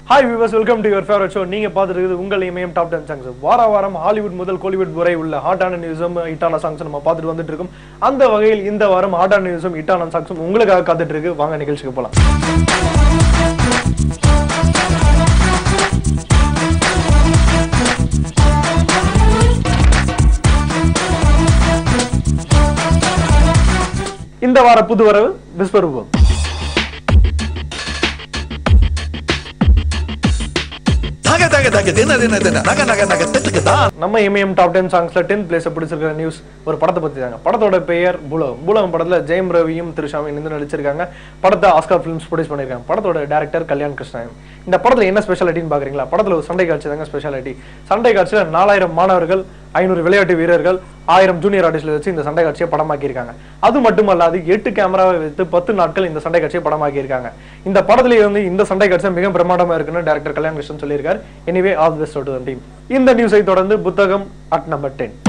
hi viewers welcome to your favourite show நீங்க பார்த்துட்டு இருக்குது உங்கள் இமயம் டாப் டென் சாங்ஸ் வார வாரம் ஹாலிவுட் முதல் கோலிவுட் வரை உள்ள ஹாட்டான நியூஸும் ஹிட்டான சாங்ஸ் நம்ம பார்த்துட்டு வந்துட்டு இருக்கோம் அந்த வகையில் இந்த வாரம் ஹாட்டான நியூஸும் ஹிட்டான சாங்ஸும் உங்களுக்காக காத்துட்டு இருக்கு வாங்க நிகழ்ச்சிக்கு போலாம் இந்த வார புது வரவு விஸ்வரூபம் தக தக தக தின தின தின நக நக நக திட்டுக்கு தான் நம்ம இமயம் டாப் டென் சாங்ஸ்ல டென்த் பிளேஸ் பிடிச்சிருக்கிற நியூஸ் ஒரு படத்தை பத்தி தாங்க படத்தோட பெயர் புலகம் புலகம் படத்துல ஜெயம் ரவியும் திருஷாவும் இணைந்து நடிச்சிருக்காங்க படத்தை ஆஸ்கார் ஃபிலிம்ஸ் ப்ரொடியூஸ் பண்ணிருக்காங்க படத்தோட டேரக்டர் கல்யாண் கிருஷ்ணன் இந்த படத்துல என்ன ஸ்பெஷாலிட்டின்னு பாக்குறீங்களா படத்துல ஒரு சண்டை காட்சி தாங்க ஸ்பெஷாலிட்டி சண்டை காட்சியில நாலாயிரம் மாணவர்கள் ஐநூறு விளையாட்டு வீரர்கள் ஆயிரம் ஜூனியர் ஆர்டிஸ்ட்ல வச்சு இந்த சண்டை காட்சியை படமாக்கியிருக்காங்க அது மட்டுமல்லாது எட்டு கேமராவை வைத்து பத்து நாட்கள் இந்த சண்டை காட்சியை படமாக்கியிருக்காங்க இந்த படத்துல வந்து இந்த சண்டை காட்சி மிக பிரமாண்டமா இருக்குன்னு டேரக்டர் கல்யாண் கிருஷ்ணன் சொல்லியிருக்காரு anyway all best to team இந்த நியூஸை தொடர்ந்து புத்தகம் அட் நம்பர் டென்